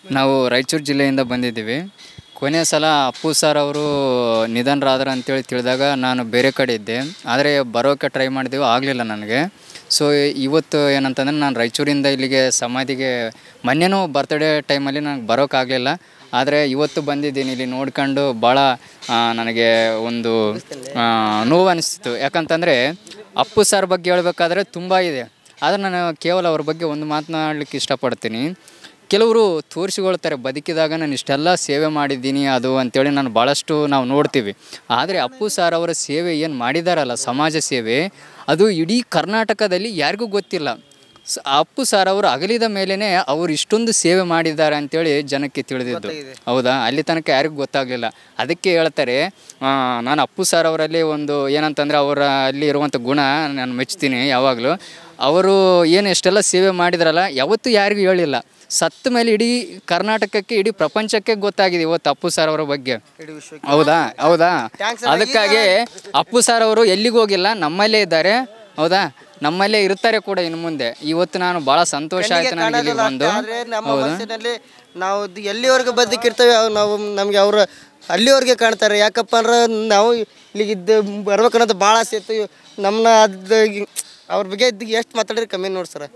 ನಾವು ರಾಯಚೂರು ಜಿಲ್ಲೆಯಿಂದ ಬಂದಿದ್ದೀವಿ ಕೊನೆಯ ಸಲ ಅಪ್ಪು ಸರ್ ಅವರು ನಿಧನರಾದ್ರು ಅಂತೇಳಿ ತಿಳಿದಾಗ ನಾನು ಬೇರೆ ಕಡೆ ಇದ್ದೆ ಆದರೆ ಬರೋಕ್ಕೆ ಟ್ರೈ ಮಾಡಿದೆವು ಆಗಲಿಲ್ಲ ನನಗೆ ಸೊ ಇವತ್ತು ಏನಂತಂದರೆ ನಾನು ರಾಯಚೂರಿಂದ ಇಲ್ಲಿಗೆ ಸಮಾಧಿಗೆ ಮೊನ್ನೆನೂ ಬರ್ತ್ಡೇ ಟೈಮಲ್ಲಿ ನನಗೆ ಬರೋಕ್ಕಾಗಲಿಲ್ಲ ಆದರೆ ಇವತ್ತು ಬಂದಿದ್ದೀನಿ ಇಲ್ಲಿ ನೋಡ್ಕೊಂಡು ಭಾಳ ಆ, ನನಗೆ ಒಂದು ಆ, ನೋವು ಅನಿಸ್ತಿತ್ತು ಯಾಕಂತಂದರೆ ಅಪ್ಪು ಸರ್ ಬಗ್ಗೆ ಹೇಳ್ಬೇಕಾದ್ರೆ ತುಂಬ ಇದೆ ಆದರೆ ನಾನು ಕೇವಲ ಅವ್ರ ಬಗ್ಗೆ ಒಂದು ಮಾತನಾಡಲಿಕ್ಕೆ ಇಷ್ಟಪಡ್ತೀನಿ ಕೆಲವರು ತೋರಿಸಿಕೊಳ್ತಾರೆ ಬದುಕಿದಾಗ ನಾನು ಇಷ್ಟೆಲ್ಲ ಸೇವೆ ಮಾಡಿದ್ದೀನಿ ಅದು ಅಂತೇಳಿ ನಾನು ಭಾಳಷ್ಟು ನಾವು ನೋಡ್ತೀವಿ ಆದರೆ ಅಪ್ಪು ಸರ್ ಅವರ ಸೇವೆ ಏನು ಮಾಡಿದಾರಲ್ಲ ಸಮಾಜ ಸೇವೆ ಅದು ಇಡೀ ಕರ್ನಾಟಕದಲ್ಲಿ ಯಾರಿಗೂ ಗೊತ್ತಿಲ್ಲ ಸ ಅಪ್ಪು ಸರ್ ಅವರು ಅಗಲಿದ ಮೇಲೇ ಅವರು ಇಷ್ಟೊಂದು ಸೇವೆ ಮಾಡಿದ್ದಾರೆ ಅಂತೇಳಿ ಜನಕ್ಕೆ ತಿಳಿದಿದ್ದು ಹೌದಾ ಅಲ್ಲಿ ತನಕ ಯಾರಿಗೂ ಗೊತ್ತಾಗಲಿಲ್ಲ ಅದಕ್ಕೆ ಹೇಳ್ತಾರೆ ಆ, ನಾನು ಅಪ್ಪು ಸರ್ ಅವರಲ್ಲಿ ಒಂದು ಏನಂತಂದರೆ ಅವರ ಅಲ್ಲಿ ಇರುವಂಥ ಗುಣ ನಾನು ಮೆಚ್ತೀನಿ ಯಾವಾಗಲೂ ಅವರು ಏನು ಎಷ್ಟೆಲ್ಲ ಸೇವೆ ಮಾಡಿದ್ರಲ್ಲ ಯಾವತ್ತೂ ಯಾರಿಗೂ ಹೇಳಿಲ್ಲ ಸತ್ತ ಮೇಲೆ ಇಡೀ ಕರ್ನಾಟಕಕ್ಕೆ ಇಡೀ ಪ್ರಪಂಚಕ್ಕೆ ಗೊತ್ತಾಗಿದೆ ಇವತ್ತು ಅಪ್ಪು ಸರ್ ಅವರ ಬಗ್ಗೆ ಹೌದಾ ಹೌದಾ ಅದಕ್ಕಾಗಿ ಅಪ್ಪು ಸರ್ ಅವರು ಎಲ್ಲಿಗೂ ಹೋಗಿಲ್ಲ ನಮ್ಮಲ್ಲೇ ಇದ್ದಾರೆ ಹೌದಾ ನಮ್ಮಲ್ಲೇ ಇರ್ತಾರೆ ಕೂಡ ಇನ್ನು ಮುಂದೆ ಇವತ್ತು ನಾನು ಭಾಳ ಸಂತೋಷ ಆಯ್ತು ನನಗೆ ಇಲ್ಲಿ ಬಂದು ಆದ್ರೆ ನಮ್ಮ ಮನಸ್ಸಿನಲ್ಲಿ ನಾವು ಇದು ಎಲ್ಲಿವರೆಗೂ ಬದುಕಿರ್ತೇವೆ ಅವ್ ನಾವು ನಮಗೆ ಅವರು ಅಲ್ಲಿವರೆಗೆ ಕಾಣ್ತಾರೆ ಯಾಕಪ್ಪ ಅಂದ್ರೆ ನಾವು ಇಲ್ಲಿಗೆ ಇದ್ದು ಬರ್ಬೇಕನ್ನೋದು ಭಾಳ ಆಸೆ ಇತ್ತು ನಮ್ಮನ್ನ ಅದು ಅವ್ರ ಬಗ್ಗೆ ಇದ್ದು ಎಷ್ಟು ಮಾತಾಡಿದ್ರೆ ಕಮ್ಮಿ ನೋಡಿ ಸರ್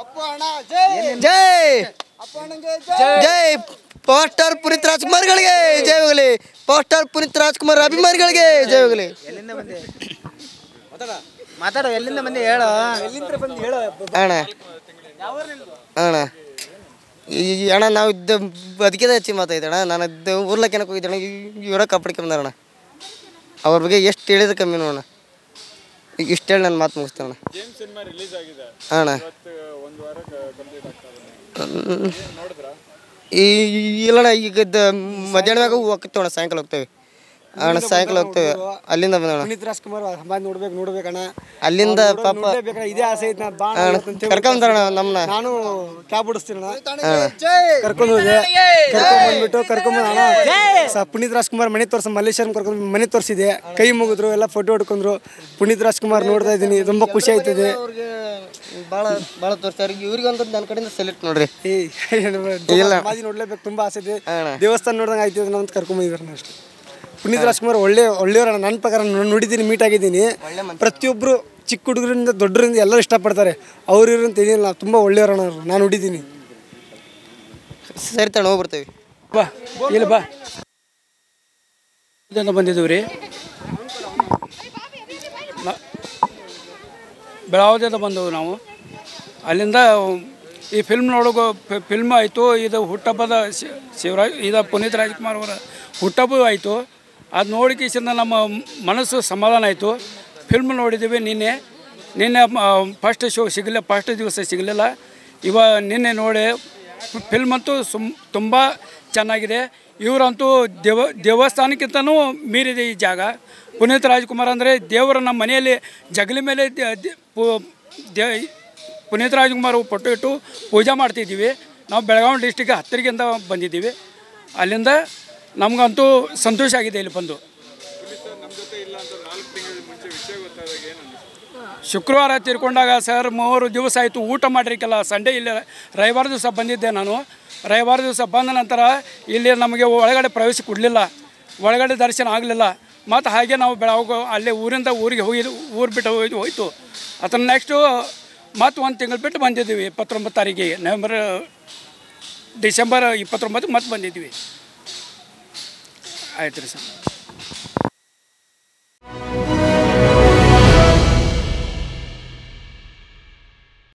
ಜೈ ಜೈ ಪವರ್ ಸ್ಟಾರ್ ಪುನೀತ್ ರಾಜ್ಕುಮಾರ್ಗಳಿಗೆ ಜೈ ಹೋಗಲಿ ಪವರ್ ಸ್ಟಾರ್ ಪುನೀತ್ ರಾಜ್ಕುಮಾರ್ ಅಭಿಮಾನಿಗಳಿಗೆ ಜೈ ಹೋಗಲಿ ಮಾತಾಡೋ ಎಲ್ಲಿಂದ ಬಂದು ಹೇಳೋ ಎಲ್ಲಿಂದ ಬಂದು ಹೇಳೋ ಅಣ್ಣ ಅಣ್ಣ ಈ ಅಣ್ಣ ನಾವು ಇದ್ದ ಬದುಕಿದ ಹೆಚ್ಚಿ ಮಾತಾಯ್ತು ಅಣ್ಣ ನಾನು ಇದ್ದ ಊರ್ಲಕ್ಕೇನಕ್ಕೆ ಹೋಗಿದ್ದೆ ಅಣ್ಣ ಇವರ ಕಪ್ಪಡಿಕೆ ಬಂದಾರಣ್ಣ ಅವ್ರ ಬಗ್ಗೆ ಎಷ್ಟು ಹೇಳಿದ್ರೆ ಕಮ್ಮಿ ನೋಡೋಣ ಈಗ ಇಷ್ಟು ಹೇಳಿ ನಾನು ಮಾತು ಮುಗಿಸ್ತೇನೆ ಅಣ್ಣ ಅಣ್ಣ ಹ್ಮ್. ಈ ಇಲ್ಲಣ್ಣ ಈಗ ಇದ್ದ ಮಧ್ಯಾಹ್ನವಾಗ ಹೋಗ್ತೇವಣ್ಣ ಸಾಯಂಕಾಲ ಹೋಗ್ತೇವೆ ಅಣ್ಣ ಸಾಯಂಕಾಲ ಹೋಗ್ತೇವೆ ಅಲ್ಲಿಂದ ಬಂದಣ್ಣ ಪುನೀತ್ ರಾಜ್ಕುಮಾರ್ ಸಂಬಂಧ ನೋಡ್ಬೇಕು ನೋಡ್ಬೇಕಣ್ಣ ಅಲ್ಲಿಂದ ಪಾಪ ನೋಡ್ಬೇಕಣ್ಣ ಇದೇ ಆಸೆ ಐತೆ ನಾನು ಬಾ ಅಣ್ಣ ಕರ್ಕೊಂಬಂದಾರಣ್ಣ ನಮ್ಮನ್ನ ನಾನು ಕ್ಯಾಬ್ ಓಡಿಸ್ತೀನಿ ಕರ್ಕೊಂಡು ಹೋದೆ ಕರ್ಕೊಂಡ್ ಬಂದ್ಬಿಟ್ಟು ಕರ್ಕೊಂಡ್ ಅಣ್ಣ ಸ ಪುನೀತ್ ರಾಜ್ಕುಮಾರ್ ಮನೆ ತೋರ್ಸ ಮಲ್ಲೇಶ್ವರಂ ಕರ್ಕೊಂಡು ಮನೆ ತೋರಿಸಿದೆ ಕೈ ಮುಗಿದ್ರು ಎಲ್ಲ ಫೋಟೋ ಹೊಡ್ಕೊಂಡ್ರು ಪುನೀತ್ ರಾಜ್ಕುಮಾರ್ ನೋಡ್ತಾ ಇದ್ದೀನಿ ತುಂಬಾ ಖುಷಿ ಆಯ್ತದೆ ಅವ್ರಿಗೆ ಭಾಳ ಭಾಳ ತೋರಿಸ್ತಾರೆ ಇವ್ರಿಗಂತೂ ನನ್ನ ಕಡೆಯಿಂದ ಸೆಲೆಕ್ಟ್ ನೋಡ್ರಿ ಏ ಇಲ್ಲ. ಸಮಾಧಿ ನೋಡ್ಲೇಬೇಕು ತುಂಬಾ ಆಸೆ ಇದೆ ಅಣ್ಣ. ದೇವಸ್ಥಾನ ನೋಡ್ದಂಗೆ ಆಯ್ತದೆ ಅಂತ ಕರ್ಕೊಂಡ್ ಬಂದಿದ್ದಾರೆ ಅಷ್ಟೇ ಪುನೀತ್ ರಾಜ್ಕುಮಾರ್ ಒಳ್ಳೆ ಒಳ್ಳೆಯವ್ರ ನನ್ನ ಪ್ರಕಾರ ನಾನು ನೋಡಿದ್ದೀನಿ ಮೀಟ್ ಆಗಿದ್ದೀನಿ ಪ್ರತಿಯೊಬ್ಬರು ಚಿಕ್ಕ ಹುಡುಗರಿಂದ ದೊಡ್ಡರಿಂದ ಎಲ್ಲರೂ ಇಷ್ಟಪಡ್ತಾರೆ ಅವ್ರು ಇವ್ರು ಅಂತ ಏನಿಲ್ಲ ತುಂಬ ಒಳ್ಳೆಯವ್ರಣ್ಣ ಅವ್ರು ನಾನು ನೋಡಿದ್ದೀನಿ ಸರಿ ತಣ್ಣ ಹೋಗ್ಬರ್ತೇವೆ ಬಾ ಇಲ್ಲ ಬಾ ಇದನ್ನು ಬಂದಿದ್ದೀವಿ ರೀ ಬೆಳಗಾವಿದಿಂದ ಬಂದವು ನಾವು ಅಲ್ಲಿಂದ ಈ ಫಿಲ್ಮ್ ನೋಡೋಕೆ ಫಿಲ್ಮ್ ಆಯಿತು ಇದು ಹುಟ್ಟಹಬ್ಬದ ಶಿ- ಶಿವರಾಜ್ ಇದು ಪುನೀತ್ ರಾಜ್ಕುಮಾರ್ ಅವರ ಹುಟ್ಟಹಬ್ಬ ಆಯಿತು ಅದು ನೋಡಿಕಿಸಿಂದ ನಮ್ಮ ಮನಸ್ಸು ಸಮಾಧಾನ ಆಯಿತು ಫಿಲ್ಮ್ ನೋಡಿದ್ದೀವಿ ನಿನ್ನೆ ನಿನ್ನೆ ಫಸ್ಟ್ ಶೋ ಸಿಗಲಿಲ್ಲ ಫಸ್ಟ್ ದಿವಸ ಸಿಗಲಿಲ್ಲ ಇವ ನಿನ್ನೆ ನೋಡಿ ಫಿಲ್ಮ್ ಅಂತೂ ಸುಮ್ ತುಂಬ ಚೆನ್ನಾಗಿದೆ ಇವರಂತೂ ದೇವ ದೇವಸ್ಥಾನಕ್ಕಿಂತನೂ ಮೀರಿದೆ ಈ ಜಾಗ ಪುನೀತ್ ರಾಜ್ಕುಮಾರ್ ಅಂದರೆ ದೇವರು ನಮ್ಮ ಮನೆಯಲ್ಲಿ ಜಗಲಿ ಮೇಲೆ ದೇ- ದೇ- ಪು- ದೇ ಪುನೀತ್ ರಾಜ್ಕುಮಾರ್ ಫೋಟೋ ಇಟ್ಟು ಪೂಜೆ ಮಾಡ್ತಿದ್ದೀವಿ ನಾವು ಬೆಳಗಾವಿ ಡಿಸ್ಟಿಕ್ ಹತ್ತಿರಗಿಂದ ಬಂದಿದ್ದೀವಿ ಅಲ್ಲಿಂದ ನಮಗಂತೂ ಸಂತೋಷ ಆಗಿದೆ ಇಲ್ಲಿ ಬಂದು ಶುಕ್ರವಾರ ತೀರ್ಕೊಂಡಾಗ ಸರ್ ಮೂರು ದಿವಸ ಆಯಿತು ಊಟ ಮಾಡಿರಿಕಲ್ಲ ಸಂಡೇ ಇಲ್ಲಿ ರವಿವಾರ ದಿವಸ ಬಂದಿದ್ದೆ ನಾನು ರವಿವಾರ ದಿವಸ ಬಂದ ನಂತರ ಇಲ್ಲಿ ನಮಗೆ ಒಳಗಡೆ ಪ್ರವೇಶ ಕೊಡಲಿಲ್ಲ ಒಳಗಡೆ ದರ್ಶನ ಆಗಲಿಲ್ಲ ಮತ್ತು ಹಾಗೆ ನಾವು ಬೆಳಗ್ಗೆ ಅಲ್ಲೇ ಊರಿಂದ ಊರಿಗೆ ಹೋಗಿ ಊರು ಬಿಟ್ಟು ಹೋಗಿ ಹೋಯ್ತು ಅದನ್ನು ನೆಕ್ಸ್ಟು ಮತ್ತು ಒಂದು ತಿಂಗಳು ಬಿಟ್ಟು ಬಂದಿದ್ದೀವಿ ಇಪ್ಪತ್ತೊಂಬತ್ತು ತಾರೀಕಿಗೆ ನವೆಂಬರ್ ಡಿಸೆಂಬರ್ ಇಪ್ಪತ್ತೊಂಬತ್ತು ಮತ್ತೆ ಬಂದಿದ್ವಿ ಆಯ್ತು ರೀ ಸರ್